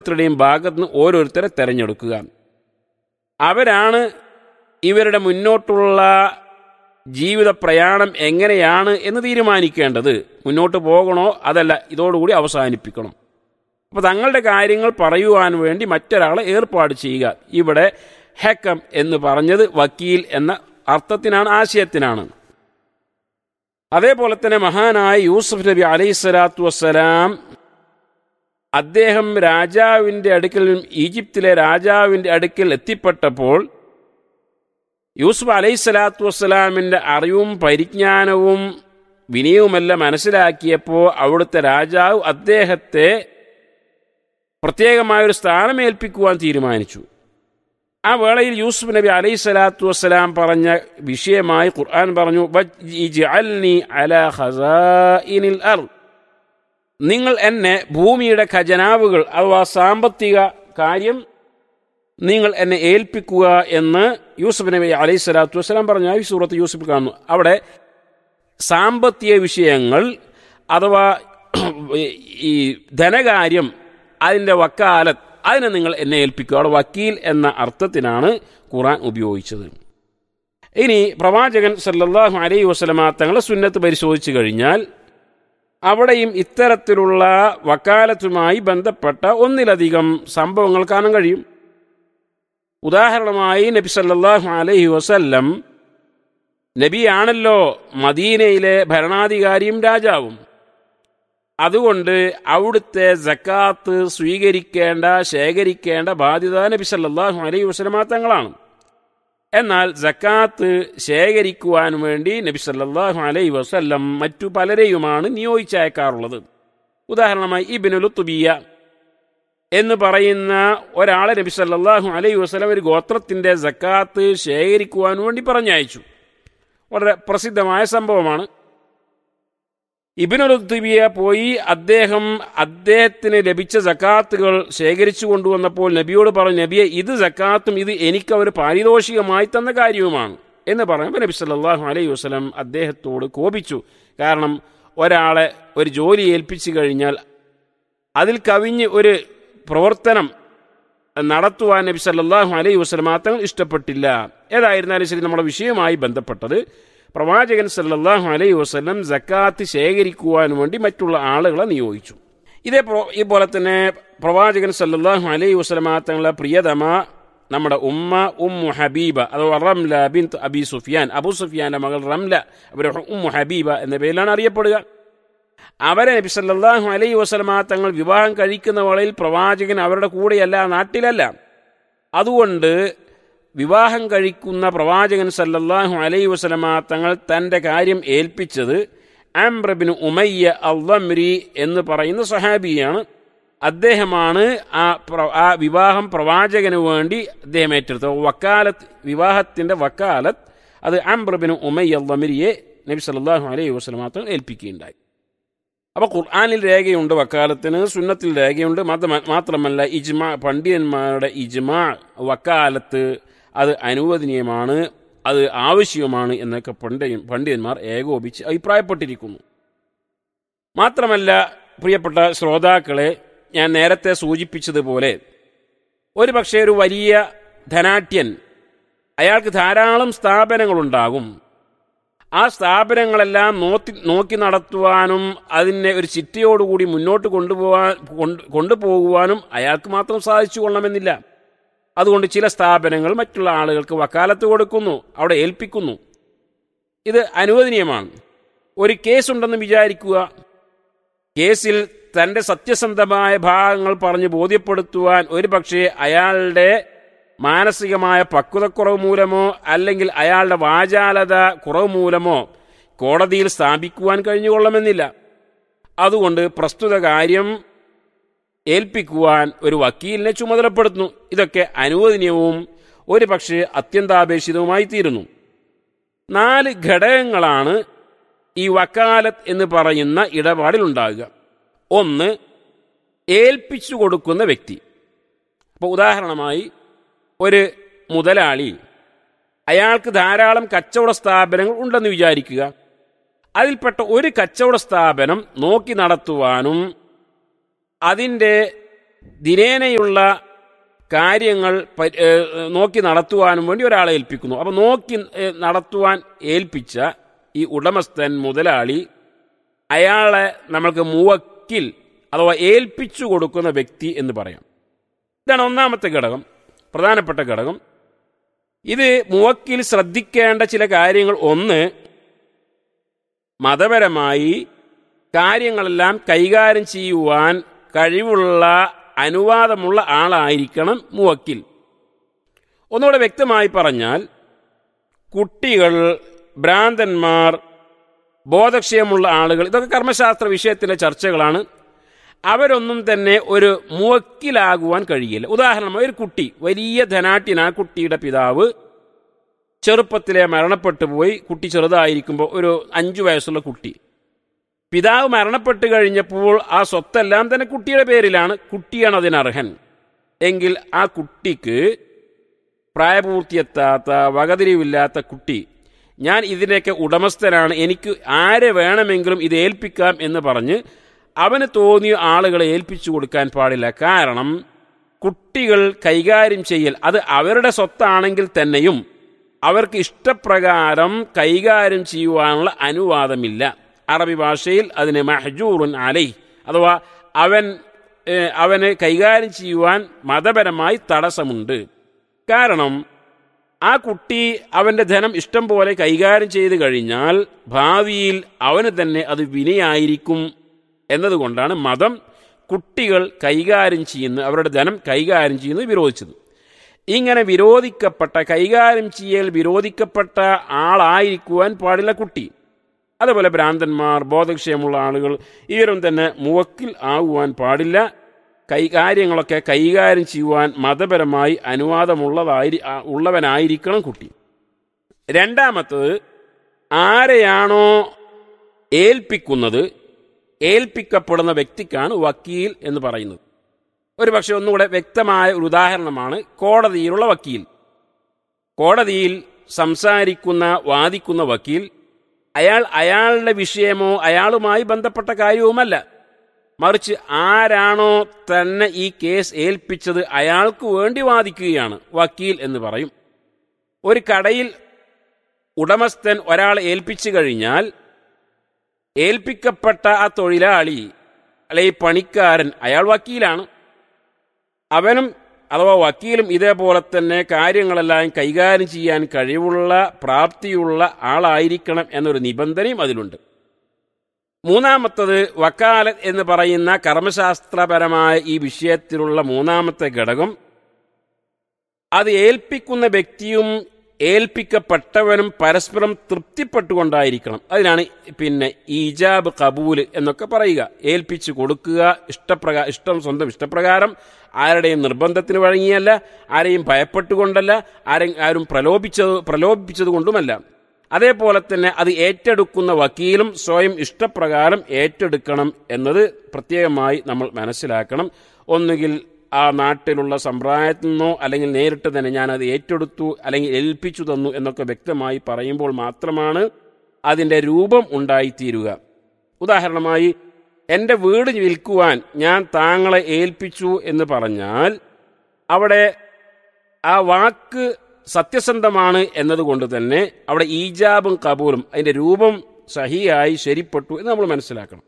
ഓരോരുത്തരുടെയും ഭാഗത്ത് നിന്ന് ഓരോരുത്തരെ തെരഞ്ഞെടുക്കുക അവരാണ് ഇവരുടെ മുന്നോട്ടുള്ള ജീവിത പ്രയാണം എങ്ങനെയാണ് എന്ന് തീരുമാനിക്കേണ്ടത് മുന്നോട്ട് പോകണോ അതല്ല ഇതോടുകൂടി അവസാനിപ്പിക്കണം അപ്പോൾ തങ്ങളുടെ കാര്യങ്ങൾ പറയുവാൻ വേണ്ടി മറ്റൊരാളെ ഏർപ്പാട് ചെയ്യുക ഇവിടെ ഹെക്കം എന്ന് പറഞ്ഞത് വക്കീൽ എന്ന അർത്ഥത്തിനാണ് ആശയത്തിനാണ് അതേപോലെ തന്നെ മഹാനായ യൂസുഫ് നബി അലൈഹി സ്വലാത്തു വസ്സലാം അദ്ദേഹം രാജാവിൻ്റെ അടുക്കൽ ഈജിപ്തിലെ രാജാവിൻ്റെ അടുക്കൽ എത്തിപ്പെട്ടപ്പോൾ യൂസുഫ് അലൈഹി സ്വലാത്തു വസ്സലാമിൻ്റെ അറിവും പരിജ്ഞാനവും വിനയവുമെല്ലാം മനസ്സിലാക്കിയപ്പോൾ അവിടുത്തെ രാജാവ് അദ്ദേഹത്തെ പ്രത്യേകമായൊരു സ്ഥാനമേൽപ്പിക്കുവാൻ തീരുമാനിച്ചു ആ വേളയിൽ യൂസുഫ് നബി അലൈഹി സ്വലാത്തു വസ്സലാം പറഞ്ഞ വിഷയമായി ഖുർആൻ പറഞ്ഞു "വജ്ഇജ്അൽനി അലാ ഖസാഇനിൽ അർദ്." നിങ്ങൾ എന്നെ ഭൂമിയുടെ ഖജനാവുകൾ അഥവാ സാമ്പത്തിക കാര്യം നിങ്ങൾ എന്നെ ഏൽപ്പിക്കുക എന്ന് യൂസുഫ് നബി അലൈഹി സ്വലാത്തു വസ്സലാം പറഞ്ഞു ഈ സൂറത്ത് യൂസുഫ് കാണുന്നു അവിടെ സാമ്പത്തിക വിഷയങ്ങൾ അഥവാ ഈ ധനകാര്യം അതിൻ്റെ വക്കാലത്ത് അതിനെ നിങ്ങൾ എന്നെ ഏൽപ്പിക്കുക അവിടെ വക്കീൽ എന്ന അർത്ഥത്തിനാണ് ഖുറാൻ ഉപയോഗിച്ചത് ഇനി പ്രവാചകൻ സല്ലല്ലാഹു അലൈഹി വസല്ലമ തങ്ങളെ സുന്നത്ത് പരിശോധിച്ചു കഴിഞ്ഞാൽ അവിടെയും ഇത്തരത്തിലുള്ള വക്കാലത്തുമായി ബന്ധപ്പെട്ട ഒന്നിലധികം സംഭവങ്ങൾ കാണാൻ കഴിയും ഉദാഹരണമായി നബി സല്ലല്ലാഹു അലൈഹി വസല്ലം നബിയാണല്ലോ മദീനയിലെ ഭരണാധികാരിയും രാജാവും അതുകൊണ്ട് അവിടുത്തെ ജക്കാത്ത് സ്വീകരിക്കേണ്ട ശേഖരിക്കേണ്ട ബാധ്യത നബി സല്ലല്ലാഹു അലൈഹി വസല്ലമ തങ്ങളാണ് എന്നാൽ ജക്കാത്ത് ശേഖരിക്കുവാൻ വേണ്ടി നബി സല്ലല്ലാഹു അലൈഹി വസല്ലം മറ്റു പലരെയുമാണ് നിയോഗിച്ചയക്കാറുള്ളത് ഉദാഹരണമായി ഇബിനുൽ തുബിയ എന്ന് പറയുന്ന ഒരാളെ നബി സല്ലല്ലാഹു അലൈഹി വസല്ലം ഒരു ഗോത്രത്തിന്റെ ജക്കാത്ത് ശേഖരിക്കുവാൻ വേണ്ടി പറഞ്ഞയച്ചു വളരെ പ്രസിദ്ധമായ സംഭവമാണ് ഇബിനുദ്ദീബിയ പോയി അദ്ദേഹം അദ്ദേഹത്തിന് ലഭിച്ച ജക്കാത്തുകൾ ശേഖരിച്ചു കൊണ്ടുവന്നപ്പോൾ നബിയോട് പറഞ്ഞു നബിയെ ഇത് ജക്കാത്തും ഇത് എനിക്ക് അവർ പാരിതോഷികമായി തന്ന കാര്യവുമാണ് എന്ന് പറയുമ്പോൾ നബി സല്ലല്ലാഹു അലൈഹി വസല്ലം അദ്ദേഹത്തോട് കോപിച്ചു കാരണം ഒരാളെ ഒരു ജോലി ഏൽപ്പിച്ചു കഴിഞ്ഞാൽ അതിൽ കവിഞ്ഞ് ഒരു പ്രവർത്തനം നടത്തുവാൻ നബി സല്ലല്ലാഹു അലൈഹി വസല്ലം തങ്ങൾ ഇഷ്ടപ്പെട്ടില്ല ഏതായിരുന്നാലും ശരി നമ്മുടെ വിഷയവുമായി ബന്ധപ്പെട്ടത് പ്രവാചകൻ സല്ലല്ലാഹു അലൈഹി വസല്ലം ജക്കാത്ത് ശേഖരിക്കുവാൻ വേണ്ടി മറ്റുള്ള ആളുകളെ നിയോഗിച്ചു ഇതേ ഈ പോലെ തന്നെ പ്രവാചകൻ സല്ലല്ലാഹു അലൈഹി വസല്ലമ തങ്ങളെ പ്രിയതമ നമ്മുടെ ഉമ്മ ഉമ്മു ഹബീബ അഥവാ Ramla bin Abi Sufyan Abu സുഫിയാന്റെ മകൾ റംല അവർ ഉമ്മു ഹബീബ എന്ന പേരിലാണ് അറിയപ്പെടുക അവരെ നബി സല്ലല്ലാഹു അലൈഹി വസല്ലമ തങ്ങൾ വിവാഹം കഴിക്കുന്ന വേളയിൽ പ്രവാചകൻ അവരുടെ കൂടെയല്ല നാട്ടിലല്ല അതുകൊണ്ട് വിവാഹം കഴിക്കുന്ന പ്രവാചകൻ സല്ലല്ലാഹു അലൈഹി വസല്ലമ തങ്ങൾ തൻ്റെ കാര്യം ഏൽപ്പിച്ചത് ആംബ്രബിന് ഉമയ്യ അള്ളംരി എന്ന് പറയുന്ന സഹാബിയാണ് അദ്ദേഹമാണ് ആ ആ വിവാഹം പ്രവാചകന് വേണ്ടി അദ്ദേഹം ഏറ്റെടുത്തത് വക്കാലത്ത് വിവാഹത്തിൻ്റെ വക്കാലത്ത് അത് ആംബ്രബിന് ഉമയ്യ അള്ളമിരിയെ നബി സല്ലല്ലാഹു അലൈഹി വസല്ലമ തങ്ങൾ ഏൽപ്പിക്കുകയുണ്ടായി അപ്പോൾ ഖുർആാനിൽ രേഖയുണ്ട് വക്കാലത്തിന് സുന്നത്തിൽ രേഖയുണ്ട് മാത്രമല്ല ഇജ്മാ പണ്ഡിതന്മാരുടെ ഇജ്മാ വക്കാലത്ത് അത് അനുവദനീയമാണ് അത് ആവശ്യമാണ് എന്നൊക്കെ പണ്ഡിത പണ്ഡിതന്മാർ ഏകോപിച്ച് അഭിപ്രായപ്പെട്ടിരിക്കുന്നു മാത്രമല്ല പ്രിയപ്പെട്ട ശ്രോതാക്കളെ ഞാൻ നേരത്തെ സൂചിപ്പിച്ചതുപോലെ ഒരു പക്ഷേ ഒരു വലിയ ധനാട്യൻ അയാൾക്ക് ധാരാളം സ്ഥാപനങ്ങളുണ്ടാകും ആ സ്ഥാപനങ്ങളെല്ലാം നോക്കി നോക്കി നടത്തുവാനും അതിനെ ഒരു ചിട്ടയോടുകൂടി മുന്നോട്ട് കൊണ്ടുപോകാൻ കൊണ്ടുപോകുവാനും അയാൾക്ക് മാത്രം സാധിച്ചു കൊള്ളണമെന്നില്ല അതുകൊണ്ട് ചില സ്ഥാപനങ്ങൾ മറ്റുള്ള ആളുകൾക്ക് വക്കാലത്ത് കൊടുക്കുന്നു അവിടെ ഏൽപ്പിക്കുന്നു ഇത് അനുവദനീയമാണ് ഒരു കേസുണ്ടെന്ന് വിചാരിക്കുക കേസിൽ തൻ്റെ സത്യസന്ധമായ ഭാഗങ്ങൾ പറഞ്ഞ് ബോധ്യപ്പെടുത്തുവാൻ ഒരു പക്ഷേ അയാളുടെ മാനസികമായ പക്വതക്കുറവ് മൂലമോ അല്ലെങ്കിൽ അയാളുടെ വാചാലത കുറവ് മൂലമോ കോടതിയിൽ സ്ഥാപിക്കുവാൻ കഴിഞ്ഞുകൊള്ളണമെന്നില്ല അതുകൊണ്ട് പ്രസ്തുത കാര്യം ഏൽപ്പിക്കുവാൻ ഒരു വക്കീലിനെ ചുമതലപ്പെടുത്തുന്നു ഇതൊക്കെ അനുവദനീയവും ഒരു പക്ഷേ അത്യന്താപേക്ഷിതവുമായി തീരുന്നു നാല് ഘടകങ്ങളാണ് ഈ വക്കാലത്ത് എന്ന് പറയുന്ന ഇടപാടിലുണ്ടാകുക ഒന്ന് ഏൽപ്പിച്ചു കൊടുക്കുന്ന വ്യക്തി അപ്പോൾ ഉദാഹരണമായി ഒരു മുതലാളി അയാൾക്ക് ധാരാളം കച്ചവട സ്ഥാപനങ്ങൾ ഉണ്ടെന്ന് വിചാരിക്കുക അതിൽപ്പെട്ട ഒരു കച്ചവട സ്ഥാപനം നോക്കി നടത്തുവാനും അതിൻ്റെ ദിനേനയുള്ള കാര്യങ്ങൾ പ- ഏ, നോക്കി നടത്തുവാനും വേണ്ടി ഒരാളെ ഏൽപ്പിക്കുന്നു അപ്പോൾ നോക്കി ഏ, നടത്തുവാൻ ഏൽപ്പിച്ച ഈ ഉടമസ്ഥൻ മുതലാളി അയാളെ നമ്മൾക്ക് മുവക്കിൽ അഥവാ ഏൽപ്പിച്ചു കൊടുക്കുന്ന വ്യക്തി എന്ന് പറയാം ഇതാണ് ഒന്നാമത്തെ ഘടകം പ്രധാനപ്പെട്ട ഘടകം ഇത് മുവക്കിൽ ശ്രദ്ധിക്കേണ്ട ചില കാര്യങ്ങൾ ഒന്ന് മതപരമായി കാര്യങ്ങളെല്ലാം കൈകാര്യം ചെയ്യുവാൻ കഴിവുള്ള അനുവാദമുള്ള ആളായിരിക്കണം മുവക്കിൽ ഒന്നുകൂടെ വ്യക്തമായി പറഞ്ഞാൽ കുട്ടികൾ ഭ്രാന്തന്മാർ ബോധക്ഷയമുള്ള ആളുകൾ ഇതൊക്കെ കർമ്മശാസ്ത്ര വിഷയത്തിലെ ചർച്ചകളാണ് അവരൊന്നും തന്നെ ഒരു മുവക്കിലാകുവാൻ കഴിയില്ല ഉദാഹരണമായി ഒരു കുട്ടി വലിയ ധനാട്ടിൻ ആ കുട്ടിയുടെ പിതാവ് ചെറുപ്പത്തിലെ മരണപ്പെട്ടു പോയി കുട്ടി ചെറുതായിരിക്കുമ്പോൾ ഒരു അഞ്ചു വയസ്സുള്ള കുട്ടി പിതാവ് മരണപ്പെട്ട് കഴിഞ്ഞപ്പോൾ ആ സ്വത്തെല്ലാം തന്നെ കുട്ടിയുടെ പേരിലാണ് കുട്ടിയാണ് അതിനർഹൻ എങ്കിൽ ആ കുട്ടിക്ക് പ്രായപൂർത്തിയെത്താത്ത വകതിരിവില്ലാത്ത കുട്ടി ഞാൻ ഇതിൻ്റെയൊക്കെ ഉടമസ്ഥനാണ് എനിക്ക് ആരെ വേണമെങ്കിലും ഇത് ഏൽപ്പിക്കാം എന്ന് പറഞ്ഞ് അവന് തോന്നിയ ആളുകളെ ഏൽപ്പിച്ചു കൊടുക്കാൻ പാടില്ല കാരണം കുട്ടികൾ കൈകാര്യം ചെയ്യൽ അത് അവരുടെ സ്വത്താണെങ്കിൽ തന്നെയും അവർക്ക് ഇഷ്ടപ്രകാരം കൈകാര്യം ചെയ്യുവാനുള്ള അനുവാദമില്ല അറബി ഭാഷയിൽ അതിന് മഹജൂറുൻ അലൈ അഥവാ അവൻ ഏഹ്, അവന് കൈകാര്യം ചെയ്യുവാൻ മതപരമായി തടസ്സമുണ്ട് കാരണം ആ കുട്ടി അവന്റെ ധനം ഇഷ്ടം പോലെ കൈകാര്യം ചെയ്തു കഴിഞ്ഞാൽ ഭാവിയിൽ അവന് തന്നെ അത് വിനയായിരിക്കും എന്നതുകൊണ്ടാണ് മതം കുട്ടികൾ കൈകാര്യം ചെയ്യുന്ന അവരുടെ ധനം കൈകാര്യം ചെയ്യുന്നത് വിരോധിച്ചത് ഇങ്ങനെ വിരോധിക്കപ്പെട്ട കൈകാര്യം ചെയ്യൽ വിരോധിക്കപ്പെട്ട ആളായിരിക്കുവാൻ പാടില്ല കുട്ടി അതുപോലെ ഭ്രാന്തന്മാർ ബോധക്ഷയമുള്ള ആളുകൾ ഇവരും തന്നെ മുവക്കിൽ ആകുവാൻ പാടില്ല കൈകാര്യങ്ങളൊക്കെ കൈകാര്യം ചെയ്യുവാൻ മതപരമായി അനുവാദമുള്ളതായി ആ- ഉള്ളവനായിരിക്കണം കുട്ടി രണ്ടാമത്തത് ആരെയാണോ ഏൽപ്പിക്കുന്നത് ഏൽപ്പിക്കപ്പെടുന്ന വ്യക്തിക്കാണ് വക്കീൽ എന്ന് പറയുന്നത് ഒരു പക്ഷെ ഒന്നുകൂടെ വ്യക്തമായ ഒരു ഉദാഹരണമാണ് കോടതിയിലുള്ള വക്കീൽ കോടതിയിൽ സംസാരിക്കുന്ന വാദിക്കുന്ന വക്കീൽ അയാൾ അയാളുടെ വിഷയമോ അയാളുമായി ബന്ധപ്പെട്ട കാര്യവുമല്ല മറിച്ച് ആരാണോ തന്നെ ഈ കേസ് ഏൽപ്പിച്ചത് അയാൾക്ക് വേണ്ടി വാദിക്കുകയാണ് വക്കീൽ എന്ന് പറയും ഒരു കടയിൽ ഉടമസ്ഥൻ ഒരാളെ ഏൽപ്പിച്ചു കഴിഞ്ഞാൽ ഏൽപ്പിക്കപ്പെട്ട ആ തൊഴിലാളി അല്ലെ ഈ പണിക്കാരൻ അയാൾ വക്കീലാണ് അവനും അഥവാ വക്കീലും ഇതേപോലെ തന്നെ കാര്യങ്ങളെല്ലാം കൈകാര്യം ചെയ്യാൻ കഴിവുള്ള പ്രാപ്തിയുള്ള ആളായിരിക്കണം എന്നൊരു നിബന്ധനയും അതിലുണ്ട് മൂന്നാമത്തത് വക്കാലത്ത് എന്ന് പറയുന്ന കർമ്മശാസ്ത്രപരമായ ഈ വിഷയത്തിലുള്ള മൂന്നാമത്തെ ഘടകം അത് ഏൽപ്പിക്കുന്ന വ്യക്തിയും ഏൽപ്പിക്കപ്പെട്ടവനും പരസ്പരം തൃപ്തിപ്പെട്ടുകൊണ്ടായിരിക്കണം അതിനാണ് പിന്നെ ഈജാബ് കബൂല് എന്നൊക്കെ പറയുക ഏൽപ്പിച്ചു കൊടുക്കുക ഇഷ്ടപ്രകാ ഇഷ്ടം സ്വന്തം ഇഷ്ടപ്രകാരം ആരുടെയും നിർബന്ധത്തിന് വഴങ്ങിയല്ല ആരെയും ഭയപ്പെട്ടുകൊണ്ടല്ല ആരും ആരും പ്രലോഭിച്ചത് പ്രലോഭിപ്പിച്ചത് കൊണ്ടുമല്ല അതേപോലെ തന്നെ അത് ഏറ്റെടുക്കുന്ന വക്കീലും സ്വയം ഇഷ്ടപ്രകാരം ഏറ്റെടുക്കണം എന്നത് പ്രത്യേകമായി നമ്മൾ മനസ്സിലാക്കണം ഒന്നുകിൽ ആ നാട്ടിലുള്ള സമ്പ്രദായത്തിൽ നിന്നോ അല്ലെങ്കിൽ നേരിട്ട് തന്നെ ഞാനത് ഏറ്റെടുത്തു അല്ലെങ്കിൽ ഏൽപ്പിച്ചു തന്നു എന്നൊക്കെ വ്യക്തമായി പറയുമ്പോൾ മാത്രമാണ് അതിൻ്റെ രൂപം ഉണ്ടായിത്തീരുക ഉദാഹരണമായി എൻ്റെ വീട് വിൽക്കുവാൻ ഞാൻ താങ്കളെ ഏൽപ്പിച്ചു എന്ന് പറഞ്ഞാൽ അവിടെ ആ വാക്ക് സത്യസന്ധമാണ് എന്നതുകൊണ്ട് തന്നെ അവിടെ ഈജാബും കബൂലും അതിൻ്റെ രൂപം സഹിയായി ശരിപ്പെട്ടു എന്ന് നമ്മൾ മനസ്സിലാക്കണം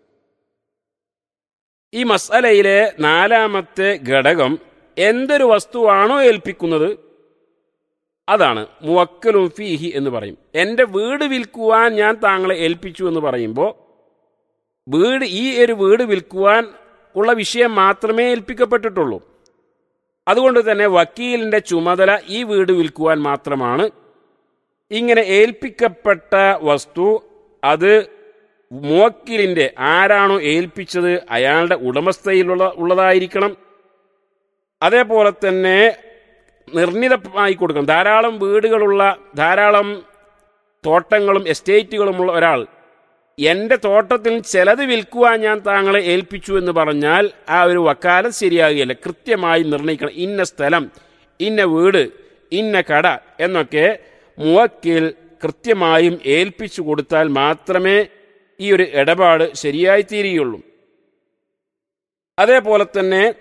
ഈ മസലയിലെ നാലാമത്തെ ഘടകം എന്തൊരു വസ്തുവാണോ ഏൽപ്പിക്കുന്നത് അതാണ് മുവക്കലും ഫീഹി എന്ന് പറയും എൻ്റെ വീട് വിൽക്കുവാൻ ഞാൻ താങ്കളെ ഏൽപ്പിച്ചു എന്ന് പറയുമ്പോൾ വീട് ഈ ഒരു വീട് വിൽക്കുവാൻ ഉള്ള വിഷയം മാത്രമേ ഏൽപ്പിക്കപ്പെട്ടിട്ടുള്ളൂ അതുകൊണ്ട് തന്നെ വക്കീലിന്റെ ചുമതല ഈ വീട് വിൽക്കുവാൻ മാത്രമാണ് ഇങ്ങനെ ഏൽപ്പിക്കപ്പെട്ട വസ്തു അത് മുവക്കിലിന്റെ ആരാണോ ഏൽപ്പിച്ചത് അയാളുടെ ഉടമസ്ഥയിലുള്ള ഉള്ളതായിരിക്കണം അതേപോലെ തന്നെ നിർണിതമായി കൊടുക്കണം ധാരാളം വീടുകളുള്ള ധാരാളം തോട്ടങ്ങളും എസ്റ്റേറ്റുകളുമുള്ള ഒരാൾ എൻ്റെ തോട്ടത്തിൽ ചിലത് വിൽക്കുവാൻ ഞാൻ താങ്കളെ ഏൽപ്പിച്ചു എന്ന് പറഞ്ഞാൽ ആ ഒരു വക്കാലം ശരിയാകുകയില്ല കൃത്യമായി നിർണ്ണയിക്കണം ഇന്ന സ്ഥലം ഇന്ന വീട് ഇന്ന കട എന്നൊക്കെ മുവക്കിൽ കൃത്യമായും ഏൽപ്പിച്ചു കൊടുത്താൽ മാത്രമേ ഈ ഒരു ഇടപാട് ശരിയായി തീരുകയുള്ളൂ അതേപോലെ തന്നെ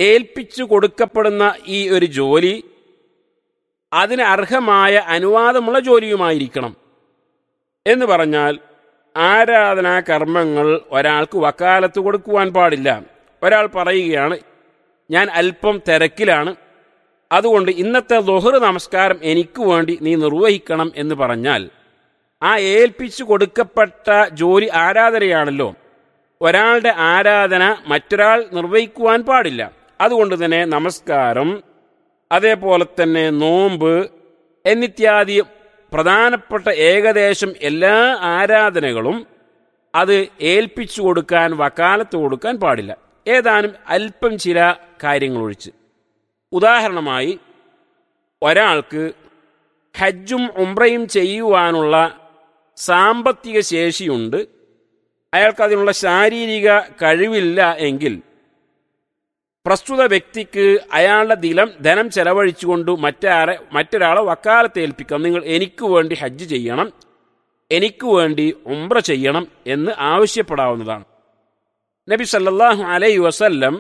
ഏൽപ്പിച്ചു കൊടുക്കപ്പെടുന്ന ഈ ഒരു ജോലി അതിന് അർഹമായ അനുവാദമുള്ള ജോലിയുമായിരിക്കണം എന്ന് പറഞ്ഞാൽ ആരാധനാ കർമ്മങ്ങൾ ഒരാൾക്ക് വക്കാലത്ത് കൊടുക്കുവാൻ പാടില്ല ഒരാൾ പറയുകയാണ് ഞാൻ അല്പം തിരക്കിലാണ് അതുകൊണ്ട് ഇന്നത്തെ ദൊഹർ നമസ്കാരം എനിക്ക് വേണ്ടി നീ നിർവഹിക്കണം എന്ന് പറഞ്ഞാൽ ആ ഏൽപ്പിച്ചു കൊടുക്കപ്പെട്ട ജോലി ആരാധനയാണല്ലോ ഒരാളുടെ ആരാധന മറ്റൊരാൾ നിർവഹിക്കുവാൻ പാടില്ല അതുകൊണ്ട് തന്നെ നമസ്കാരം അതേപോലെ തന്നെ നോമ്പ് എന്നിത്യാദി പ്രധാനപ്പെട്ട ഏകദേശം എല്ലാ ആരാധനകളും അത് ഏൽപ്പിച്ചു കൊടുക്കാൻ വക്കാലത്ത് കൊടുക്കാൻ പാടില്ല ഏതാനും അല്പം ചില കാര്യങ്ങൾ ഒഴിച്ച് ഉദാഹരണമായി ഒരാൾക്ക് ഹജ്ജും ഉംറയും ചെയ്യുവാനുള്ള സാമ്പത്തിക ശേഷിയുണ്ട് അയാൾക്ക് അതിനുള്ള ശാരീരിക കഴിവില്ല എങ്കിൽ പ്രസ്തുത വ്യക്തിക്ക് അയാളുടെ ദിലം ധനം ചെലവഴിച്ചുകൊണ്ട് മറ്റാരെ മറ്റൊരാളെ വക്കാലത്ത് ഏൽപ്പിക്കാം നിങ്ങൾ എനിക്ക് വേണ്ടി ഹജ്ജ് ചെയ്യണം എനിക്ക് വേണ്ടി ഉംറ ചെയ്യണം എന്ന് ആവശ്യപ്പെടാവുന്നതാണ് നബി സല്ലല്ലാഹു അലൈ വസല്ലം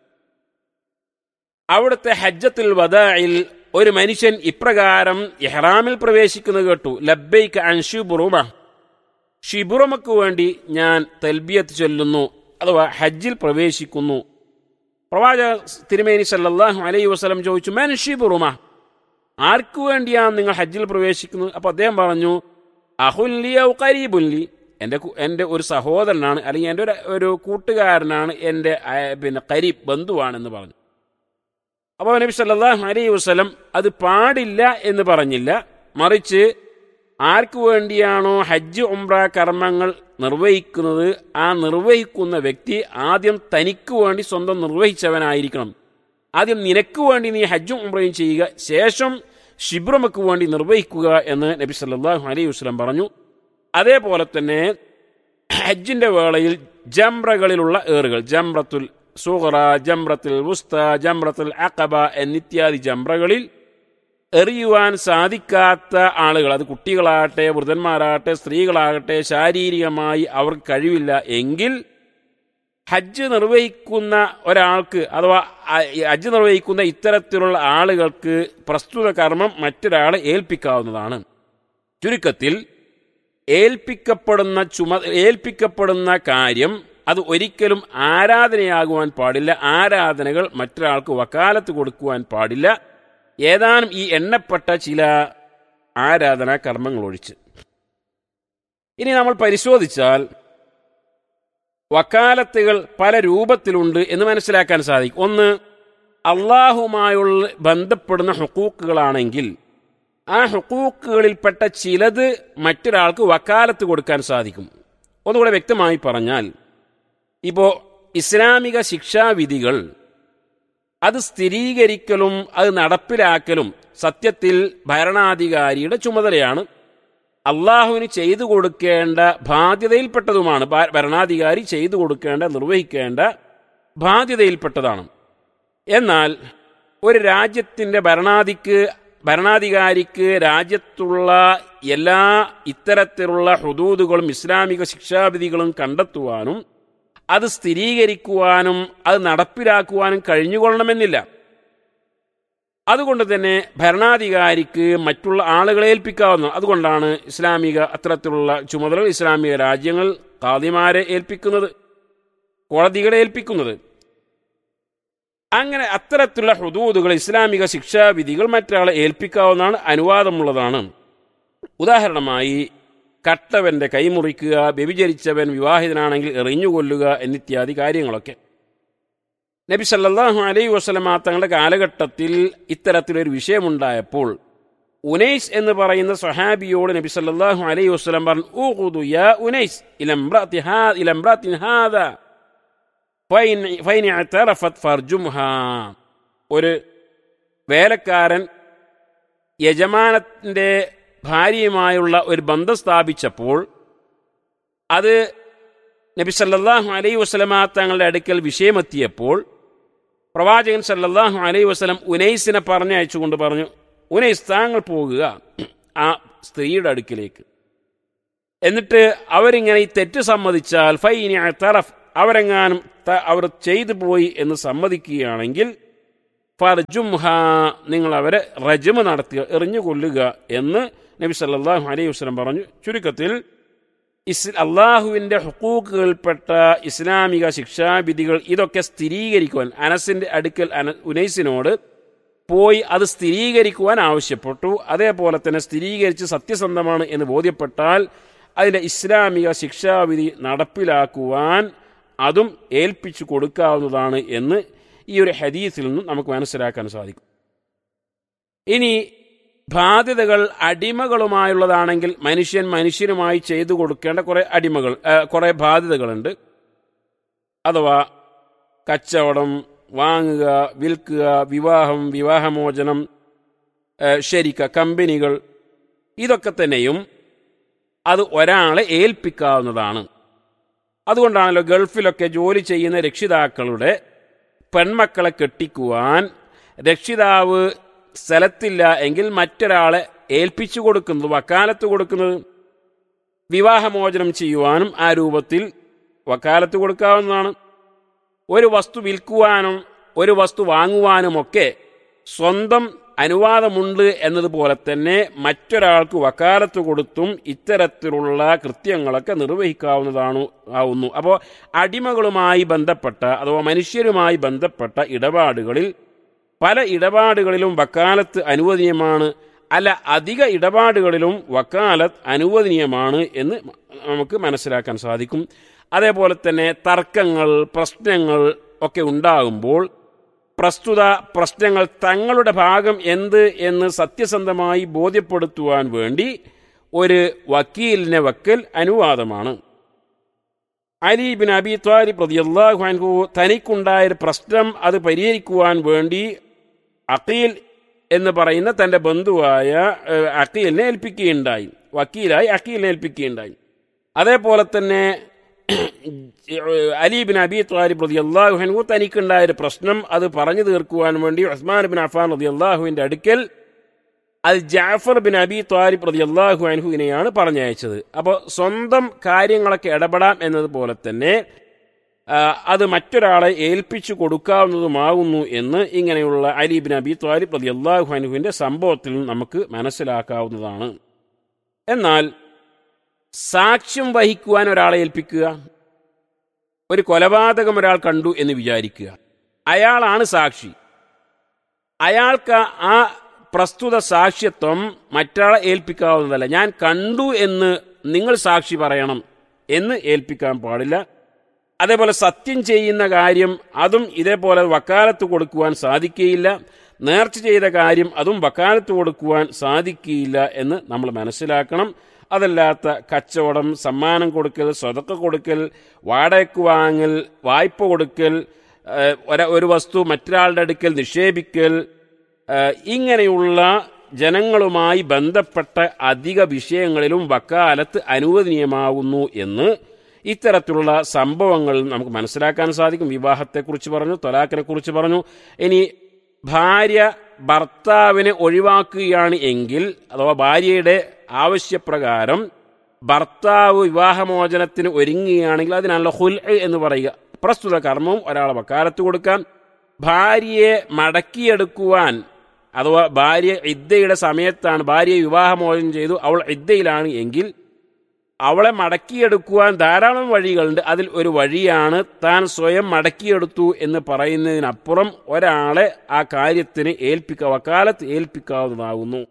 അവിടുത്തെ ഹജ്ജത്തുൽ വദായിൽ ഒരു മനുഷ്യൻ ഇപ്രകാരം ഇഹ്റാമിൽ പ്രവേശിക്കുന്നത് കേട്ടു ലബ്ബൈക്ക് അൻഷുബുറുമ ഷിബുറമക്ക് വേണ്ടി ഞാൻ തൽബിയത്ത് ചൊല്ലുന്നു അഥവാ ഹജ്ജിൽ പ്രവേശിക്കുന്നു പ്രവാചക തിരുമേനി സല്ലല്ലാഹു അലൈഹി വസല്ലം ചോദിച്ചു മൻ ഷിബുറുമ ആർക്കു വേണ്ടിയാണ് നിങ്ങൾ ഹജ്ജിൽ പ്രവേശിക്കുന്നത് അപ്പോൾ അദ്ദേഹം പറഞ്ഞു അഹുല്ലി ഔ കരീബുല്ലി എൻ്റെ കു- എൻ്റെ ഒരു സഹോദരനാണ് അല്ലെങ്കിൽ എൻ്റെ ഒരു ഒരു കൂട്ടുകാരനാണ് എൻ്റെ അയ- പിന്നെ കരീബ് ബന്ധുവാണെന്ന് പറഞ്ഞു അപ്പോൾ നബി സല്ലല്ലാഹു അലൈഹി വസല്ലം അത് പാടില്ല എന്ന് പറഞ്ഞില്ല മറിച്ച് ആർക്കു വേണ്ടിയാണോ ഹജ്ജ് ഉംറ കർമ്മങ്ങൾ നിർവഹിക്കുന്നത് ആ നിർവഹിക്കുന്ന വ്യക്തി ആദ്യം തനിക്ക് വേണ്ടി സ്വന്തം നിർവഹിച്ചവനായിരിക്കണം ആദ്യം നിനക്ക് വേണ്ടി നീ ഹജ്ജും ഉംറയും ചെയ്യുക ശേഷം ഷിബ്രമക്ക് വേണ്ടി നിർവഹിക്കുക എന്ന് നബി സല്ലല്ലാഹു അലൈഹി വസല്ലം പറഞ്ഞു അതേപോലെ തന്നെ ഹജ്ജിന്റെ വേളയിൽ ജംറകളിലുള്ള ഏറുകൾ ജംറത്തുൽ സുഹറ ജംറത്തുൽ വുസ്ത ജംറത്തുൽ അഖബ എന്നിത്യാദി ജംറകളിൽ എറിയുവാൻ സാധിക്കാത്ത ആളുകൾ അത് കുട്ടികളാകട്ടെ വൃദ്ധന്മാരാകട്ടെ സ്ത്രീകളാകട്ടെ ശാരീരികമായി അവർക്ക് കഴിവില്ല എങ്കിൽ ഹജ്ജ് നിർവഹിക്കുന്ന ഒരാൾക്ക് അഥവാ അ- ഹജ്ജ് നിർവഹിക്കുന്ന ഇത്തരത്തിലുള്ള ആളുകൾക്ക് പ്രസ്തുത കർമ്മം മറ്റൊരാളെ ഏൽപ്പിക്കാവുന്നതാണ് ചുരുക്കത്തിൽ ഏൽപ്പിക്കപ്പെടുന്ന ചുമ ഏൽപ്പിക്കപ്പെടുന്ന കാര്യം അത് ഒരിക്കലും ആരാധനയാകുവാൻ പാടില്ല ആരാധനകൾ മറ്റൊരാൾക്ക് വക്കാലത്ത് കൊടുക്കുവാൻ പാടില്ല ഏതാനും ഈ എണ്ണപ്പെട്ട ചില ആരാധനാ കർമ്മങ്ങൾ ഒഴിച്ച് ഇനി നമ്മൾ പരിശോധിച്ചാൽ വക്കാലത്തുകൾ പല രൂപത്തിലുണ്ട് എന്ന് മനസ്സിലാക്കാൻ സാധിക്കും ഒന്ന് അള്ളാഹുമായുള്ള ബന്ധപ്പെടുന്ന ഹുക്കൂക്കുകളാണെങ്കിൽ ആ ഹുക്കൂക്കുകളിൽപ്പെട്ട ചിലത് മറ്റൊരാൾക്ക് വക്കാലത്ത് കൊടുക്കാൻ സാധിക്കും ഒന്നുകൂടെ വ്യക്തമായി പറഞ്ഞാൽ ഇപ്പോൾ ഇസ്ലാമിക ശിക്ഷാവിധികൾ അത് സ്ഥിരീകരിക്കലും അത് നടപ്പിലാക്കലും സത്യത്തിൽ ഭരണാധികാരിയുടെ ചുമതലയാണ് അള്ളാഹുവിന് ചെയ്തു കൊടുക്കേണ്ട ബാധ്യതയിൽപ്പെട്ടതുമാണ് ഭ- ഭരണാധികാരി ചെയ്തു കൊടുക്കേണ്ട നിർവഹിക്കേണ്ട ബാധ്യതയിൽപ്പെട്ടതാണ് എന്നാൽ ഒരു രാജ്യത്തിൻ്റെ ഭരണാധിക്ക് ഭരണാധികാരിക്ക് രാജ്യത്തുള്ള എല്ലാ ഇത്തരത്തിലുള്ള ഹുദൂദുകളും ഇസ്ലാമിക ശിക്ഷാവിധികളും കണ്ടെത്തുവാനും അത് സ്ഥിരീകരിക്കുവാനും അത് നടപ്പിലാക്കുവാനും കഴിഞ്ഞുകൊള്ളണമെന്നില്ല അതുകൊണ്ട് തന്നെ ഭരണാധികാരിക്ക് മറ്റുള്ള ആളുകളെ ഏൽപ്പിക്കാവുന്ന അതുകൊണ്ടാണ് ഇസ്ലാമിക അത്തരത്തിലുള്ള ചുമതലകൾ ഇസ്ലാമിക രാജ്യങ്ങൾ കാദിമാരെ ഏൽപ്പിക്കുന്നത് കോടതികളെ ഏൽപ്പിക്കുന്നത് അങ്ങനെ അത്തരത്തിലുള്ള ഹുദൂദുകൾ ഇസ്ലാമിക ശിക്ഷാവിധികൾ മറ്റൊരാളെ ഏൽപ്പിക്കാവുന്നതാണ് അനുവാദമുള്ളതാണ് ഉദാഹരണമായി കട്ടവന്റെ കൈമുറിക്കുക വ്യഭിചരിച്ചവൻ വിവാഹിതനാണെങ്കിൽ എറിഞ്ഞുകൊല്ലുക എന്നിത്യാദി കാര്യങ്ങളൊക്കെ നബി സല്ലല്ലാഹു അലൈഹി വസല്ലമ തങ്ങളുടെ കാലഘട്ടത്തിൽ ഇത്തരത്തിലൊരു വിഷയമുണ്ടായപ്പോൾ ഉനൈസ് എന്ന് പറയുന്ന സ്വഹാബിയോട് നബി സല്ലല്ലാഹു അലൈഹി വസല്ലം പറഞ്ഞു ഊഖുദു യാ ഉനൈസ് ഇലംബ്രാത്തി ഹാ ഇലംബ്രാത്തിൻ ഹാദാ ഫൈൻ ഫൈൻ ഇഅ്തറഫത് ഫർജുംഹാ ഒരു വേലക്കാരൻ യജമാനത്തിന്റെ ഭാര്യയുമായുള്ള ഒരു ബന്ധം സ്ഥാപിച്ചപ്പോൾ അത് നബി സല്ലല്ലാഹു അലൈഹി വസല്ലമ തങ്ങളുടെ അടുക്കൽ വിഷയമെത്തിയപ്പോൾ പ്രവാചകൻ സല്ലല്ലാഹു അലൈഹി വസല്ലം ഉനൈസിനെ പറഞ്ഞയച്ചുകൊണ്ട് പറഞ്ഞു ഉനൈസ് താങ്കൾ പോകുക ആ സ്ത്രീയുടെ അടുക്കിലേക്ക് എന്നിട്ട് അവരിങ്ങനെ ഈ തെറ്റ് സമ്മതിച്ചാൽ ഫൈനി തറഫ് അവരെങ്ങാനും ത- അവർ ചെയ്തു പോയി എന്ന് സമ്മതിക്കുകയാണെങ്കിൽ ഫർജുംഹ നിങ്ങൾ അവരെ റജമ നടത്തുക എറിഞ്ഞു കൊല്ലുക എന്ന് നബി സല്ലല്ലാഹു അലൈഹി വസല്ലം പറഞ്ഞു ചുരുക്കത്തിൽ ഇസ് അള്ളാഹുവിൻ്റെ ഹുക്കൂക്കുകൾപ്പെട്ട ഇസ്ലാമിക ശിക്ഷാവിധികൾ ഇതൊക്കെ സ്ഥിരീകരിക്കുവാൻ അനസിൻ്റെ അടുക്കൽ അന ഉനൈസിനോട് പോയി അത് സ്ഥിരീകരിക്കുവാൻ ആവശ്യപ്പെട്ടു അതേപോലെ തന്നെ സ്ഥിരീകരിച്ച് സത്യസന്ധമാണ് എന്ന് ബോധ്യപ്പെട്ടാൽ അതിൻ്റെ ഇസ്ലാമിക ശിക്ഷാവിധി നടപ്പിലാക്കുവാൻ അതും ഏൽപ്പിച്ചു കൊടുക്കാവുന്നതാണ് എന്ന് ഈ ഒരു ഹദീസിൽ നിന്നും നമുക്ക് മനസ്സിലാക്കാൻ സാധിക്കും ഇനി ബാധ്യതകൾ അടിമകളുമായുള്ളതാണെങ്കിൽ മനുഷ്യൻ മനുഷ്യനുമായി ചെയ്തു കൊടുക്കേണ്ട കുറേ അടിമകൾ ആ, കുറേ ബാധ്യതകളുണ്ട് അഥവാ കച്ചവടം വാങ്ങുക വിൽക്കുക വിവാഹം വിവാഹമോചനം ആ, ശരിക്ക കമ്പനികൾ ഇതൊക്കെ തന്നെയും അത് ഒരാളെ ഏൽപ്പിക്കാവുന്നതാണ് അതുകൊണ്ടാണല്ലോ ഗൾഫിലൊക്കെ ജോലി ചെയ്യുന്ന രക്ഷിതാക്കളുടെ പെൺമക്കളെ കെട്ടിക്കുവാൻ രക്ഷിതാവ് സ്ഥലത്തില്ല എങ്കിൽ മറ്റൊരാളെ ഏൽപ്പിച്ചു കൊടുക്കുന്നത് വക്കാലത്ത് കൊടുക്കുന്നത് വിവാഹമോചനം ചെയ്യുവാനും ആ രൂപത്തിൽ വക്കാലത്ത് കൊടുക്കാവുന്നതാണ് ഒരു വസ്തു വിൽക്കുവാനും ഒരു വസ്തു വാങ്ങുവാനുമൊക്കെ സ്വന്തം അനുവാദമുണ്ട് എന്നതുപോലെ തന്നെ മറ്റൊരാൾക്ക് വക്കാലത്ത് കൊടുത്തും ഇത്തരത്തിലുള്ള കൃത്യങ്ങളൊക്കെ നിർവഹിക്കാവുന്നതാണ് ആവുന്നു അപ്പോൾ അടിമകളുമായി ബന്ധപ്പെട്ട അഥവാ മനുഷ്യരുമായി ബന്ധപ്പെട്ട ഇടപാടുകളിൽ പല ഇടപാടുകളിലും വക്കാലത്ത് അനുവദനീയമാണ് അല്ല അധിക ഇടപാടുകളിലും വക്കാലത്ത് അനുവദനീയമാണ് എന്ന് നമുക്ക് മനസ്സിലാക്കാൻ സാധിക്കും അതേപോലെ തന്നെ തർക്കങ്ങൾ പ്രശ്നങ്ങൾ ഒക്കെ ഉണ്ടാകുമ്പോൾ പ്രസ്തുത പ്രശ്നങ്ങൾ തങ്ങളുടെ ഭാഗം എന്ത് എന്ന് സത്യസന്ധമായി ബോധ്യപ്പെടുത്തുവാൻ വേണ്ടി ഒരു വക്കീലിനെ വക്കൽ അനുവാദമാണ് അലി ബിൻ അബി ത്വാലിബ് റളിയല്ലാഹു അൻഹു തനിക്കുണ്ടായ ഒരു പ്രശ്നം അത് പരിഹരിക്കുവാൻ വേണ്ടി അഖീൽ എന്ന് പറയുന്ന തന്റെ ബന്ധുവായ ഏഹ്, അഖീലിനെ ഏൽപ്പിക്കുകയുണ്ടായി വക്കീലായി അഖീലിനെ ഏൽപ്പിക്കുകയുണ്ടായി അതേപോലെ തന്നെ അലി ബിൻ അബി ത്വാലിബ് റളിയല്ലാഹു അൻഹു തനിക്കുണ്ടായ ഒരു പ്രശ്നം അത് പറഞ്ഞു തീർക്കുവാൻ വേണ്ടി ഉസ്മാൻ ബിൻ അഫാൻ റളിയല്ലാഹുവിന്റെ അടുക്കൽ അത് ജാഫർ ബിൻ അബി ത്വാരിബ് റളിയല്ലാഹു അൻഹുവിനെയാണ് പറഞ്ഞയച്ചത് അപ്പോൾ സ്വന്തം കാര്യങ്ങളൊക്കെ ഇടപെടാം എന്നതുപോലെ തന്നെ ആ, അത് മറ്റൊരാളെ ഏൽപ്പിച്ചു കൊടുക്കാവുന്നതുമാകുന്നു എന്ന് ഇങ്ങനെയുള്ള അലി ബിൻ അബി ത്വാരിബ് റളിയല്ലാഹു അൻഹുവിന്റെ സംഭവത്തിൽ നിന്ന് നമുക്ക് മനസ്സിലാക്കാവുന്നതാണ് എന്നാൽ സാക്ഷ്യം വഹിക്കുവാൻ ഒരാളെ ഏൽപ്പിക്കുക ഒരു കൊലപാതകം ഒരാൾ കണ്ടു എന്ന് വിചാരിക്കുക അയാളാണ് സാക്ഷി അയാൾക്ക് ആ പ്രസ്തുത സാക്ഷ്യത്വം മറ്റാളെ ഏൽപ്പിക്കാവുന്നതല്ല ഞാൻ കണ്ടു എന്ന് നിങ്ങൾ സാക്ഷി പറയണം എന്ന് ഏൽപ്പിക്കാൻ പാടില്ല അതേപോലെ സത്യം ചെയ്യുന്ന കാര്യം അതും ഇതേപോലെ വക്കാലത്ത് കൊടുക്കുവാൻ സാധിക്കുകയില്ല നേർച്ച ചെയ്ത കാര്യം അതും വക്കാലത്ത് കൊടുക്കുവാൻ സാധിക്കുകയില്ല എന്ന് നമ്മൾ മനസ്സിലാക്കണം അതല്ലാത്ത കച്ചവടം സമ്മാനം കൊടുക്കൽ സ്വതക്ക കൊടുക്കൽ വാടകയ്ക്ക് വാങ്ങൽ വായ്പ കൊടുക്കൽ ഏഹ്, ഒര- ഒരു വസ്തു മറ്റൊരാളുടെ അടുക്കൽ നിക്ഷേപിക്കൽ ഏഹ്, ഇങ്ങനെയുള്ള ജനങ്ങളുമായി ബന്ധപ്പെട്ട അധിക വിഷയങ്ങളിലും വക്കാലത്ത് അനുവദനീയമാകുന്നു എന്ന് ഇത്തരത്തിലുള്ള സംഭവങ്ങൾ നമുക്ക് മനസ്സിലാക്കാൻ സാധിക്കും വിവാഹത്തെക്കുറിച്ച് പറഞ്ഞു തൊലാഖിനെ കുറിച്ച് പറഞ്ഞു ഇനി ഭാര്യ ഭർത്താവിനെ ഒഴിവാക്കുകയാണ് എങ്കിൽ അഥവാ ഭാര്യയുടെ ആവശ്യപ്രകാരം ഭർത്താവ് വിവാഹമോചനത്തിന് ഒരുങ്ങുകയാണെങ്കിൽ അതിനാണല്ലോ ഹുൽ എന്ന് പറയുക പ്രസ്തുത കർമ്മവും ഒരാളെ വക്കാലത്ത് കൊടുക്കാൻ ഭാര്യയെ മടക്കിയെടുക്കുവാൻ അഥവാ ഭാര്യ ഇദ്ദയുടെ സമയത്താണ് ഭാര്യയെ വിവാഹമോചനം ചെയ്തു അവൾ ഇദ്ദയിലാണ് എങ്കിൽ അവളെ മടക്കിയെടുക്കുവാൻ ധാരാളം വഴികളുണ്ട് അതിൽ ഒരു വഴിയാണ് താൻ സ്വയം മടക്കിയെടുത്തു എന്ന് പറയുന്നതിനപ്പുറം ഒരാളെ ആ കാര്യത്തിന് ഏൽപ്പിക്ക വക്കാലത്ത് ഏൽപ്പിക്കാവുന്നതാകുന്നു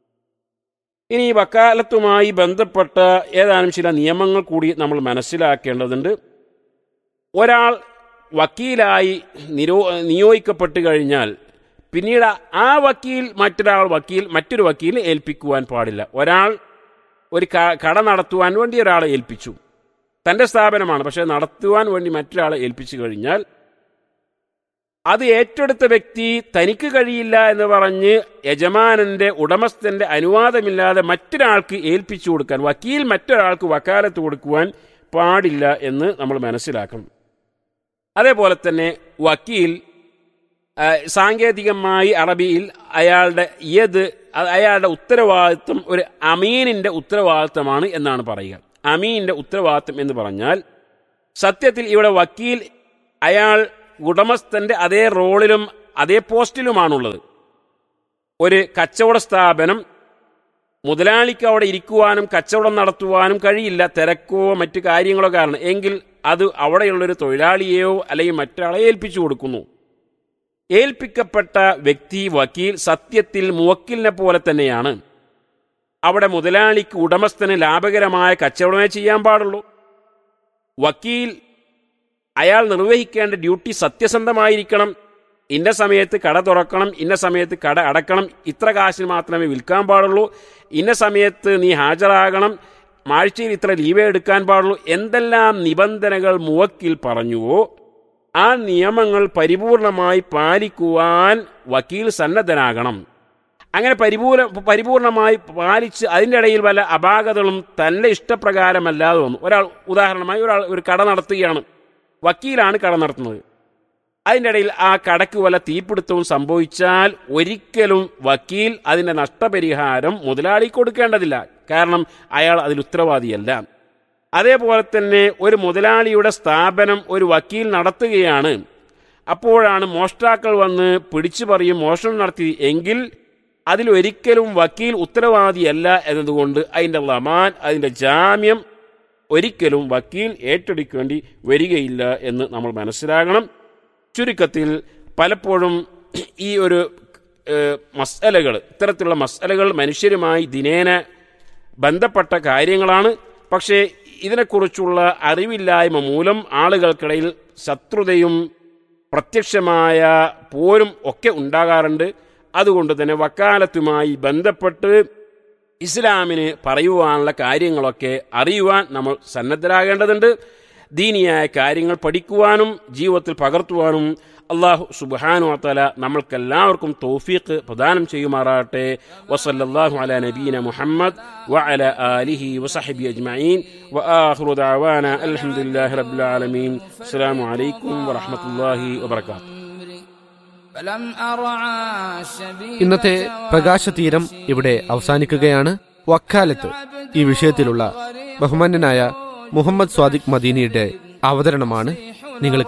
ഇനി ഈ വക്കാലത്തുമായി ബന്ധപ്പെട്ട ഏതാനും ചില നിയമങ്ങൾ കൂടി നമ്മൾ മനസ്സിലാക്കേണ്ടതുണ്ട് ഒരാൾ വക്കീലായി നിരോ നിയോഗിക്കപ്പെട്ട് കഴിഞ്ഞാൽ പിന്നീട് ആ വക്കീൽ മറ്റൊരാൾ വക്കീൽ മറ്റൊരു വക്കീലിനെ ഏൽപ്പിക്കുവാൻ പാടില്ല ഒരാൾ ഒരു ക- കട നടത്തുവാൻ വേണ്ടി ഒരാളെ ഏൽപ്പിച്ചു തന്റെ സ്ഥാപനമാണ് പക്ഷെ നടത്തുവാൻ വേണ്ടി മറ്റൊരാളെ ഏൽപ്പിച്ചു കഴിഞ്ഞാൽ അത് ഏറ്റെടുത്ത വ്യക്തി തനിക്ക് കഴിയില്ല എന്ന് പറഞ്ഞ് യജമാനന്റെ ഉടമസ്ഥന്റെ അനുവാദമില്ലാതെ മറ്റൊരാൾക്ക് ഏൽപ്പിച്ചു കൊടുക്കാൻ വക്കീൽ മറ്റൊരാൾക്ക് വക്കാലത്ത് കൊടുക്കുവാൻ പാടില്ല എന്ന് നമ്മൾ മനസ്സിലാക്കണം അതേപോലെ തന്നെ വക്കീൽ ആ, സാങ്കേതികമായി അറബിയിൽ അയാളുടെ യത് അ- അയാളുടെ ഉത്തരവാദിത്വം ഒരു അമീനിന്റെ ഉത്തരവാദിത്വമാണ് എന്നാണ് പറയുക അമീനിന്റെ ഉത്തരവാദിത്വം എന്ന് പറഞ്ഞാൽ സത്യത്തിൽ ഇവിടെ വക്കീൽ അയാൾ ഉടമസ്ഥന്റെ അതേ റോളിലും അതേ പോസ്റ്റിലുമാണുള്ളത് ഒരു കച്ചവട സ്ഥാപനം മുതലാളിക്ക് അവിടെ ഇരിക്കുവാനും കച്ചവടം നടത്തുവാനും കഴിയില്ല തിരക്കോ മറ്റു കാര്യങ്ങളോ കാരണം എങ്കിൽ അത് അവിടെയുള്ളൊരു തൊഴിലാളിയെയോ അല്ലെങ്കിൽ മറ്റൊരാളെ ഏൽപ്പിച്ചു കൊടുക്കുന്നു ഏൽപ്പിക്കപ്പെട്ട വ്യക്തി വക്കീൽ സത്യത്തിൽ മുവക്കിലിനെ പോലെ തന്നെയാണ് അവിടെ മുതലാളിക്ക് ഉടമസ്ഥന് ലാഭകരമായ കച്ചവടമേ ചെയ്യാൻ പാടുള്ളൂ വക്കീൽ അയാൾ നിർവഹിക്കേണ്ട ഡ്യൂട്ടി സത്യസന്ധമായിരിക്കണം ഇന്ന സമയത്ത് കട തുറക്കണം ഇന്ന സമയത്ത് കട അടക്കണം ഇത്ര കാശിന് മാത്രമേ വിൽക്കാൻ പാടുള്ളൂ ഇന്ന സമയത്ത് നീ ഹാജരാകണം ആഴ്ചയിൽ ഇത്ര ലീവേ എടുക്കാൻ പാടുള്ളൂ എന്തെല്ലാം നിബന്ധനകൾ മുവക്കിൽ പറഞ്ഞുവോ ആ നിയമങ്ങൾ പരിപൂർണമായി പാലിക്കുവാൻ വക്കീൽ സന്നദ്ധനാകണം അങ്ങനെ പരിപൂർണ പരിപൂർണമായി പാലിച്ച് അതിൻ്റെ ഇടയിൽ വല്ല അപാകതകളും തന്റെ ഇഷ്ടപ്രകാരമല്ലാതെ വന്നു ഒരാൾ ഉദാഹരണമായി ഒരാൾ ഒരു കട നടത്തുകയാണ് വക്കീലാണ് കട നടത്തുന്നത് അതിൻ്റെ ഇടയിൽ ആ കടക്ക് വല്ല തീപിടുത്തവും സംഭവിച്ചാൽ ഒരിക്കലും വക്കീൽ അതിൻ്റെ നഷ്ടപരിഹാരം മുതലാളി കൊടുക്കേണ്ടതില്ല കാരണം അയാൾ അതിൽ ഉത്തരവാദിയല്ല അതേപോലെ തന്നെ ഒരു മുതലാളിയുടെ സ്ഥാപനം ഒരു വക്കീൽ നടത്തുകയാണ് അപ്പോഴാണ് മോഷ്ടാക്കൾ വന്ന് പിടിച്ചു പറയും മോഷണം നടത്തി എങ്കിൽ അതിലൊരിക്കലും വക്കീൽ ഉത്തരവാദിയല്ല എന്നതുകൊണ്ട് അതിൻ്റെ ലമാൻ അതിൻ്റെ ജാമ്യം ഒരിക്കലും വക്കീൽ ഏറ്റെടുക്കേണ്ടി വരികയില്ല എന്ന് നമ്മൾ മനസ്സിലാകണം ചുരുക്കത്തിൽ പലപ്പോഴും ഈ ഒരു മസലകൾ ഇത്തരത്തിലുള്ള മസലകൾ മനുഷ്യരുമായി ദിനേന ബന്ധപ്പെട്ട കാര്യങ്ങളാണ് പക്ഷേ ഇതിനെക്കുറിച്ചുള്ള അറിവില്ലായ്മ മൂലം ആളുകൾക്കിടയിൽ ശത്രുതയും പ്രത്യക്ഷമായ പോരും ഒക്കെ ഉണ്ടാകാറുണ്ട് അതുകൊണ്ട് തന്നെ വക്കാലത്തുമായി ബന്ധപ്പെട്ട് ഇസ്ലാമിന് പറയുവാനുള്ള കാര്യങ്ങളൊക്കെ അറിയുവാൻ നമ്മൾ സന്നദ്ധരാകേണ്ടതുണ്ട് ദീനിയായ കാര്യങ്ങൾ പഠിക്കുവാനും ജീവിതത്തിൽ പകർത്തുവാനും അള്ളാഹു സുബാനു അത്തല നമ്മൾക്കെല്ലാവർക്കും തൗഫീഖ് പ്രദാനം ചെയ്യുമാറാട്ടെ വസല്ലല്ലാഹു അല നബീന മുഹമ്മദ് വഅല ആലിഹി വസഹബി അജ്മഈൻ വആഖിറു ദഅവാന അൽഹംദുലില്ലാഹി റബ്ബിൽ ആലമീൻ അസ്സലാമു അലൈക്കും വറഹ്മത്തുള്ളാഹി വബറകാതുഹു ഇന്നത്തെ പ്രകാശതീരം ഇവിടെ അവസാനിക്കുകയാണ് വക്കാലത്ത് ഈ വിഷയത്തിലുള്ള ബഹുമാന്യനായ മുഹമ്മദ് സ്വാദിഖ് മദീനിയുടെ അവതരണമാണ് നിങ്ങൾ